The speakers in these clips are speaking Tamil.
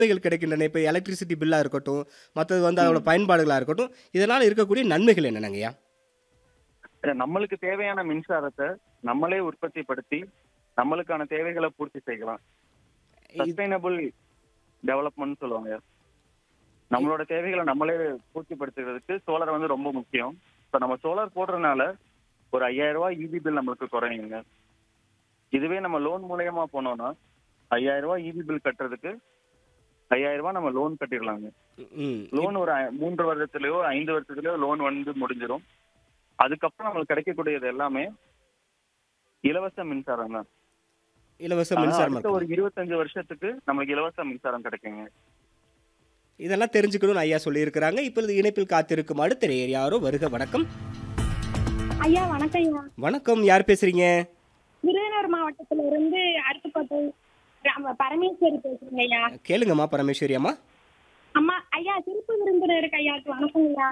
நன்மைகள் கிடைக்கின்றன இப்போ எலக்ட்ரிசிட்டி பில்லாக இருக்கட்டும் மற்றது வந்து அதோட பயன்பாடுகளாக இருக்கட்டும் இதனால் இருக்கக்கூடிய நன்மைகள் என்னென்னங்கய்யா இல்ல, நம்மளுக்கு தேவையான மின்சாரத்தை நம்மளே உற்பத்தி படுத்தி நம்மளுக்கான தேவைகளை பூர்த்தி செய்யலாம் சஸ்டைனபிள் டெவலப்மெண்ட் சொல்லுவாங்க நம்மளோட தேவைகளை நம்மளே பூர்த்தி படுத்துறதுக்கு சோலார் வந்து ரொம்ப முக்கியம் இப்ப நம்ம சோலார் போடுறதுனால ஒரு ஐயாயிரம் ரூபாய் இபி பில் நம்மளுக்கு குறையுங்க இதுவே நம்ம லோன் மூலியமா போனோம்னா ஐயாயிரம் ரூபாய் இபி பில் கட்டுறதுக்கு ஐயாயிரம் ரூபாய் நம்ம லோன் கட்டிடலாங்க ம் லோன் ஒரு ஐ- மூன்று வருடத்துலயோ ஐந்து வருஷத்துலயோ லோன் வந்து முடிஞ்சிடும் அதுக்கப்புறம் நம்மளுக்கு கிடைக்கக்கூடியது எல்லாமே இலவச மின்சாரம் தான் இலவச ஆனா, மின்சாரம் அடுத்த ஒரு இருபத்தஞ்சு வருஷத்துக்கு நம்மளுக்கு இலவச மின்சாரம் கிடைக்குங்க இதெல்லாம் தெரிஞ்சுக்கணும்னு ஐயா சொல்லியிருக்கிறாங்க இப்பொழுது இணைப்பில் காத்திருக்கும் அடுத்த நேயர் யாரோ வருக வணக்கம் ஐயா வணக்கம் ஐயா வணக்கம் யார் பேசுறீங்க விருதுநகர் மாவட்டத்துல இருந்து அருப்புக்கோட்டை கிராம பரமேஸ்வரி பேசுறேங்க ஐயா கேளுங்கம்மா பரமேஸ்வரி அம்மா அம்மா ஐயா சிறப்பு விருந்தினருக்கு ஐயாக்கு வணக்கம் ஐயா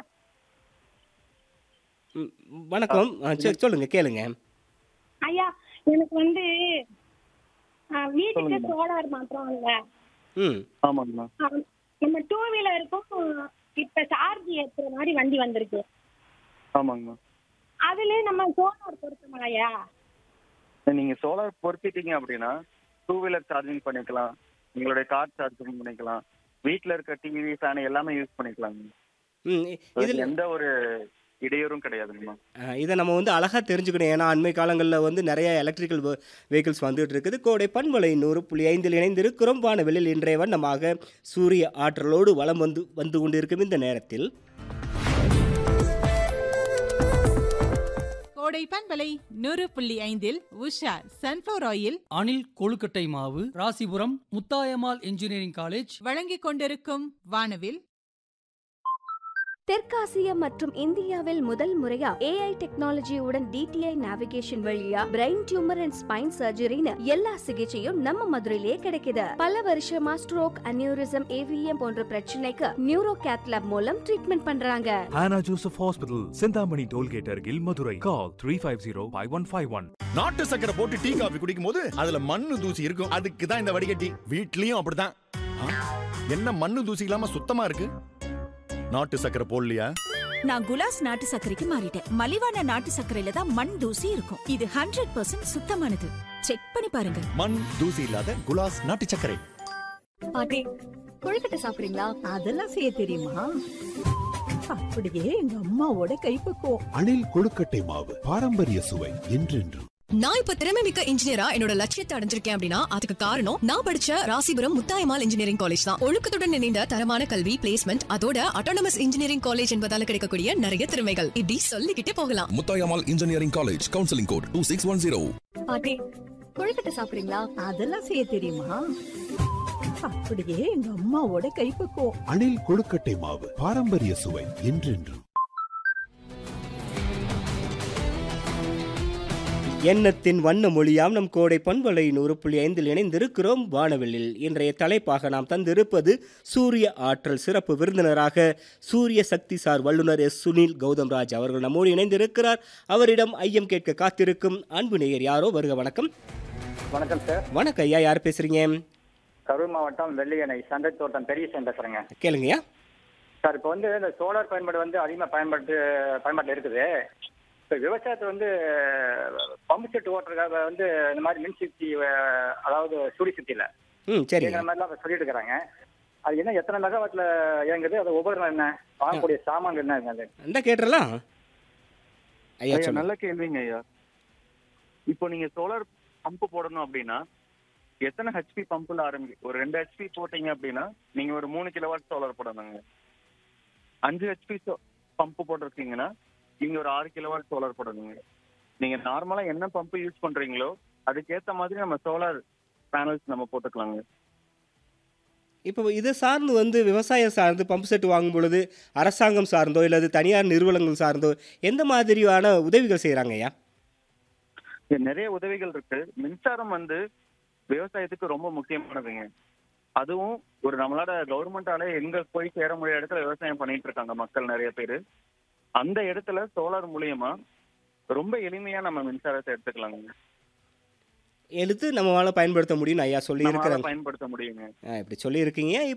ம், வணக்கம் ஆ, சரி சொல்லுங்க கேளுங்க ஐயா எனக்கு வந்து ஆ, வீட்டுக்கு சொல்லுங்கம்மா. சோலார் மாத்திரம் இல்ல ம் ஆமாங்கண்ணா ஆ, நம்ம டூ வீலருக்கும் இப்ப சார்ஜ் ஏத்துற மாதிரி வண்டி வந்திருக்கு ஆமாங்கண்ணா அதுல நம்ம சோலார் பொருத்தமா ஐயா நீங்க சோலார் பொருத்திட்டீங்க அப்படின்னா டூ வீலர் சார்ஜிங் பண்ணிக்கலாம் உங்களுடைய கார் சார்ஜிங் பண்ணிக்கலாம் வீட்ல இருக்க டிவி ஃபேன் எல்லாமே யூஸ் பண்ணிக்கலாங்க ம் அதுக்கு இதில் எந்த ஒரு இடையூறும் கிடையாதுங்கம்மா இதை நம்ம வந்து அழகாக தெரிஞ்சுக்கணும் ஏன்னா அண்மை காலங்களில் வந்து நிறைய எலக்ட்ரிக்கல் வெஹிக்கிள்ஸ் வந்துட்டு இருக்குது கோடை பண்பலை நூறு புள்ளி ஐந்தில் இணைந்திருக்கிறோம் வானவெளியில் இன்றைய வண்ணமாக சூரிய ஆற்றலோடு வலம் வந்து வந்து கொண்டிருக்கும் இந்த நேரத்தில் கோடை பண்பலை நூறு புள்ளி ஐந்தில் உஷா சன்ஃப்ளவர் ஆயில் அணில் கொழுக்கட்டை மாவு ராசிபுரம் முத்தாயம்மாள் இன்ஜினியரிங் காலேஜ் வழங்கிக் கொண்டிருக்கும் வானவில் தெற்காசியா மற்றும் இந்தியாவில் முதல் முறையா ஏஐ டெக்னாலஜியுடன் டிடிஐ நேவிகேஷன் வழியா பிரெயின் டியூமர் அண்ட் ஸ்பைன் சர்ஜரின்னு எல்லா சிகிச்சையும் நம்ம மதுரையிலே கிடைக்குது பல வருஷமா ஸ்ட்ரோக் அனியூரிசம் ஏவிஎம் போன்ற பிரச்சனைக்கு நியூரோ கேத்லாப் மூலம் ட்ரீட்மெண்ட் பண்றாங்க Hannah Joseph Hospital, Sindhamani Tollgate Argil, Madurai. Call 350-5151. நாட்டு சக்கரை போட்டு டீ காபி குடிக்கும் போது அதுல மண்ணு தூசி இருக்கும் அதுக்கு தான் இந்த வடிகட்டி வீட்லயும் அப்படிதான் ஆ, என்ன மண்ணு தூசி இல்லாம சுத்தமா இருக்கு நாட்டு சக்கரை போடலையா நான் குலாஸ் நாட்டு சர்க்கரைக்கு மாறிட்டேன் மலிவான நாட்டு சர்க்கரையில தான் மண் தூசி இருக்கும் இது ஹண்ட்ரட் பர்சன்ட் சுத்தமானது செக் பண்ணி பாருங்க மண் தூசி இல்லாத குலாஸ் நாட்டு சர்க்கரை பாட்டி கொழுக்கட்டை சாப்பிடுறீங்களா அதெல்லாம் செய்ய தெரியுமா அப்படியே எங்க அம்மாவோட கைப்பக்குவம் அணில் கொழுக்கட்டை மாவு பாரம்பரிய சுவை என்றென்றும் நான் இப்ப திறமை மிக்க இன்ஜினியரா என்னோட லட்சியத்தை அடைஞ்சிருக்கேன் அப்படின்னா அதுக்கு காரணம் நான் படிச்ச ராசிபுரம் முத்தாயம்மாள் இன்ஜினியரிங் காலேஜ் தான் ஒழுக்கத்துடன் இணைந்த தரமான கல்வி பிளேஸ்மெண்ட் அதோட அட்டானமஸ் இன்ஜினியரிங் காலேஜ் என்பதால கிடைக்கக்கூடிய நிறைய திறமைகள் இப்படி சொல்லிக்கிட்டே போகலாம் Muthayammal engineering college counselling code two six one zero பாட்டி கொழுக்கட்டை சாப்பிடுறீங்களா அதெல்லாம் செய்ய தெரியுமா அப்படியே எங்க அம்மாவோட கைப்பக்குவம் அணில் கொழுக்கட்டை மாவு பாரம்பரிய சுவை என்றென்றும் எண்ணத்தின் வண்ண மொழியாம் நம் கோடை பண்பலை நூறு புள்ளி ஐந்தில் இணைந்திருக்கிறோம் வானவெளியில் இன்றைய தலைப்பாக நாம் தந்திருப்பது சூரிய ஆற்றல் சிறப்பு விருந்தினராக சூரிய சக்தி சார் வல்லுநர் எஸ் சுனில் கௌதம்ராஜ் அவர்கள் நம்மோடு இணைந்திருக்கிறார் அவரிடம் ஐயம் கேட்க காத்திருக்கும் அன்பு நேயர் யாரோ வருக வணக்கம் வணக்கம் சார் வணக்கம் ஐயா யார் பேசுறீங்க கரூர் மாவட்டம் வெள்ளியணை சந்தை தோட்டம் பெரிய பேசுறேங்க கேளுங்கய்யா சார் இப்போ வந்து இந்த சோலார் பயன்பாடு வந்து அதிகமாக பயன்பாட்டு பயன்பாட்டில் இருக்குது இப்போ விவசாயத்தை வந்து பம்பு செட்டு ஓட்டுறதுக்காக வந்து இந்த மாதிரி மின்சக்தி அஹ், அதாவது சுடி சக்தியில் ம் சரிங்க இந்த மாதிரிலாம் இப்ப சொல்லிட்டு இருக்கிறாங்க அது என்ன எத்தனை மெகாவாட்ல இயங்குது அது உபகரணம் என்ன வாங்கக்கூடிய சாமான்கள் என்ன என்னது இந்த கேட்டுறலாம் ஐயா ஐயா, சொல்லுங்க நல்ல கேள்விங்க ஐயா இப்போ நீங்க சோலார் பம்ப் போடணும் அப்படின்னா எத்தனை ஹெச்பி பம்புல ஆரம்பி ஒரு ரெண்டு ஹெச்பி போட்டீங்க அப்படின்னா நீங்க ஒரு மூணு கிலோவாட் சோலார் போடணுங்க அஞ்சு ஹெச்பி பம்ப் போட்டிருக்கீங்கன்னா நீங்க ஒரு ஆறு கிலோவாட் சோலார் போடணுங்க நீங்க நார்மலா என்ன பம்ப் யூஸ் பண்றீங்களோ அதுக்கேத்த மாதிரி நம்ம சோலார் பேனல்ஸ் நம்ம போட்டுக்கலாங்க இப்போ இது சார்ந்து வந்து விவசாயம் சார்ந்து பம்பு செட் வாங்கும் பொழுது அரசாங்கம் சார்ந்தோ இல்லது தனியார் நிறுவனங்கள் சார்ந்தோ எந்த மாதிரியான உதவிகள் செய்கிறாங்க ஐயா இங்க நிறைய உதவிகள் இருக்கு மின்சாரம் வந்து விவசாயத்துக்கு ரொம்ப முக்கியமானதுங்க அதுவும் ஒரு நம்மளோட கவர்மெண்டால எங்க போய் சேர முடியாத இடத்துல விவசாயம் பண்ணிட்டு இருக்காங்க மக்கள் நிறைய பேர் அந்த இடத்துல சோலார் மூலியமா ரொம்ப எளிமையா நம்ம மின்சாரத்தை எடுத்துக்கலாங்க எடுத்து நம்மளால பயன்படுத்த முடியும்னு ஐயா சொல்லி நம்மளால இருக்கிறாங்க பயன்படுத்த முடியுங்க இப்படி சொல்லியிருக்கீங்க